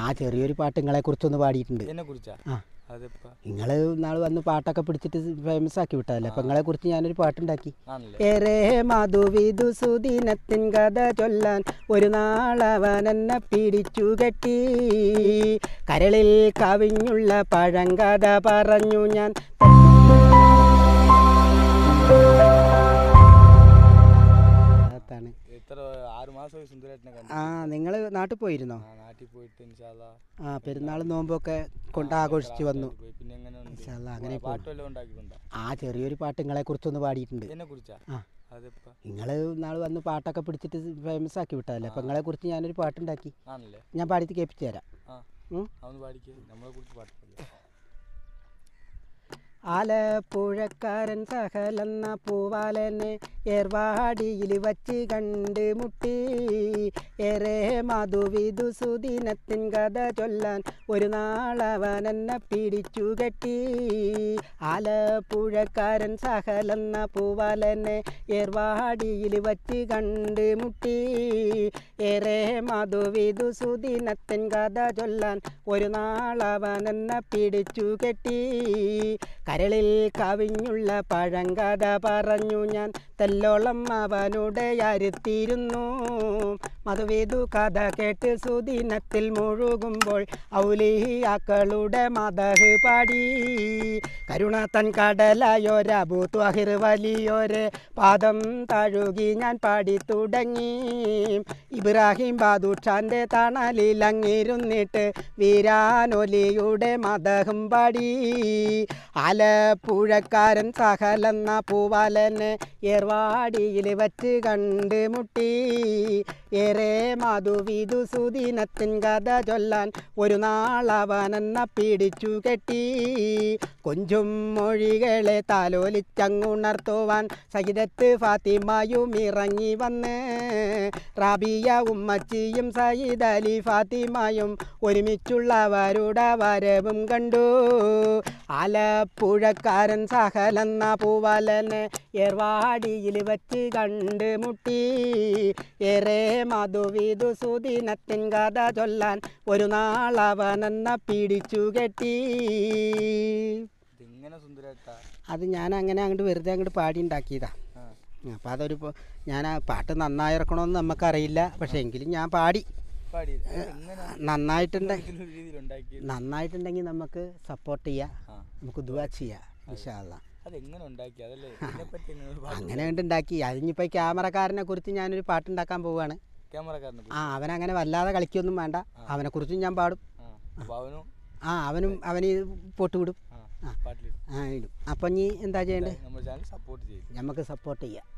ആ ചെറിയൊരു പാട്ട് നിങ്ങളെ കുറിച്ചൊന്ന് പാടിയിട്ടുണ്ട് എന്നെ കുറിച്ചാ ആ അതിപ്പോ നിങ്ങൾ നാൾ വന്ന് പാട്ടൊക്കെ പിടിച്ചിട്ട് ഫേമസ് ആക്കി വിട്ടതല്ലേ അപ്പം നിങ്ങളെ കുറിച്ച് ഞാനൊരു പാട്ടുണ്ടാക്കി ആണല്ലേ ഏറെ മധുവിധു സുദിനത്തിൻ കഥ ചൊല്ലാൻ ഒരു നാളവൻ എന്നെ പിടിച്ചു കെട്ടി കരളിൽ കവിഞ്ഞുള്ള പഴങ്കഥ പറഞ്ഞു ഞാൻ അതാണ് എത്ര ആറ് മാസമായി സുന്ദരേട്ടനെ കണ്ടു ആ നിങ്ങൾ നാട്ടിൽ പോയിരുന്നോ ആ നാട്ടിൽ പോയിട്ട് ഇൻഷാല്ലാ ആ പെരുന്നാൾ നോമ്പൊക്കെ കൊണ്ട് ആഘോഷിച്ച് വന്നു പോയി പിന്നെ എങ്ങനെ ഉണ്ട് ഇൻഷാല്ലാ, അങ്ങനെ പാട്ട് വല്ലതും ഉണ്ടാക്കിയിട്ടുണ്ടോ ആ ചെറിയൊരു പാട്ട് നിങ്ങളെ കുറിച്ചൊന്ന് പാടിയിട്ടുണ്ട് എന്നെ കുറിച്ചാ ആ അതിപ്പോ നിങ്ങൾ നാൾ വന്ന് പാട്ടൊക്കെ പിടിച്ചിട്ട് ഫേമസ് ആക്കി വിട്ടതല്ലേ അപ്പം നിങ്ങളെ കുറിച്ച് ഞാനൊരു പാട്ടുണ്ടാക്കി ആണല്ലേ ഞാൻ പാടിയിട്ട് കേൾപ്പിച്ചു തരാം ആ ഉം. അതൊന്ന് പാടിക്കേ നമ്മളെ കുറിച്ച് പാട്ട് പാടിക്കേ. ആലപ്പുഴക്കാരൻ സഹലെന്ന പൂവാലനെ ഏർവാടിയിൽ വച്ച് കണ്ട് മുട്ടി ഏറെ മധുവിധു സുദിനത്തിൻ കഥ ചൊല്ലാൻ ഒരു നാളവൻ എന്നെ പിടിച്ചു കെട്ടി ആലപ്പുഴക്കാരൻ സഹലെന്ന പൂവാലനെ ഏർവാടിയിൽ വച്ച് കണ്ട് മുട്ടി ഏറെ മധുവിധു സുദിനത്തിൻ കഥ ചൊല്ലാൻ ഒരു നാളവൻ എന്നെ പിടിച്ചു കെട്ടി കരളിൽ കവിഞ്ഞുള്ള പഴങ്കഥ പറഞ്ഞു ഞാൻ തെല്ലോളം അവനോട് അരുത്തിയിരുന്നു മധുവേദു കഥ കേട്ട് സുദിനത്തിൽ മുഴുകുമ്പോൾ ഔലിയാക്കളുടെ മതഹ് പാടി കരുണ തൻ കടലായൊരബു ത്വഹിർ വലിയൊരു പാദം തഴുകി ഞാൻ പാടി തുടങ്ങി ഇബ്രാഹിം ബാദുഷാന്റെ തണലിൽ അങ്ങിരുന്നിട്ട് വീരാനൊലിയുടെ മതഹും പാടി ആലപ്പുഴക്കാരൻ സഹലെന്ന പൂവാലനെ ഏർവാടിയിൽ വച്ച് കണ്ട് മുട്ടി ഏറെ മധുവിധു സുദിനത്തിൻ കഥ ചൊല്ലാൻ ഒരു നാളവനെന്ന പിടിച്ചു കെട്ടി കൊഞ്ചും മൊഴികളെ താലോലിച്ചങ്ങുണർത്തുവാൻ സഹിതത്ത് ഫാത്തിമയും ഇറങ്ങി വന്ന് റാബിയ ഉമ്മച്ചിയും സയ്യിദ് അലി ഫാത്തിമയും ഒരുമിച്ചുള്ളവരുടെ വരവും കണ്ടു ആലപ്പുഴക്കാരൻ സഹലെന്ന പൂവലനെ ഏർവാടിയിൽ വച്ച് കണ്ട് മുട്ടി ഏറെ മധുവിധു സുദിനത്തിൻ കഥ ചൊല്ലാൻ ഒരു നാളവനെന്ന പിടിച്ചു കെട്ടി ഇതിങ്ങനെ സുന്ദരേട്ടാ അത് ഞാൻ അങ്ങനെ അങ്ങോട്ട് വെറുതെ അങ്ങോട്ട് പാടി ഉണ്ടാക്കിയതാ ആ അപ്പം അതൊരു പോ- ഞാൻ ആ പാട്ട് നന്നായി ഇറക്കണമെന്ന് നമുക്കറിയില്ല പക്ഷേ എങ്കിലും ഞാൻ പാടി പാടി എങ്ങനെ നന്നായിട്ടുണ്ട് ഇതിലൊരു രീതിയിൽ ഉണ്ടാക്കി നന്നായിട്ടുണ്ടെങ്കിൽ നമുക്ക് സപ്പോർട്ട് ചെയ്യാം ആ നമുക്ക് ദുവാ ചെയ്യാം ഇൻഷാല്ല അതെങ്ങനെ ഉണ്ടാക്കി അതല്ലേ ഇതിനെപ്പറ്റി എങ്ങനെ ഒരു പാട്ട് അങ്ങനെ കണ്ട് ഉണ്ടാക്കി അതിനിപ്പോൾ ക്യാമറക്കാരനെ കുറിച്ച് ഞാനൊരു പാട്ടുണ്ടാക്കാൻ പോവുകയാണ് ക്യാമറക്കാരനെ ആ അവനങ്ങനെ വല്ലാതെ കളിക്കൊന്നും വേണ്ട അവനെക്കുറിച്ചും ഞാൻ പാടും ആ അപ്പോൾ അവനും ആ അവനും അവന് പൊട്ട് വിടും ആ ആ. പാട്ടിലിടും ആ ഇടും അപ്പം നീ എന്താ ചെയ്യേണ്ടത് നമ്മുടെ ചാനൽ സപ്പോർട്ട് ചെയ്യും നമുക്ക് സപ്പോർട്ട് ചെയ്യാം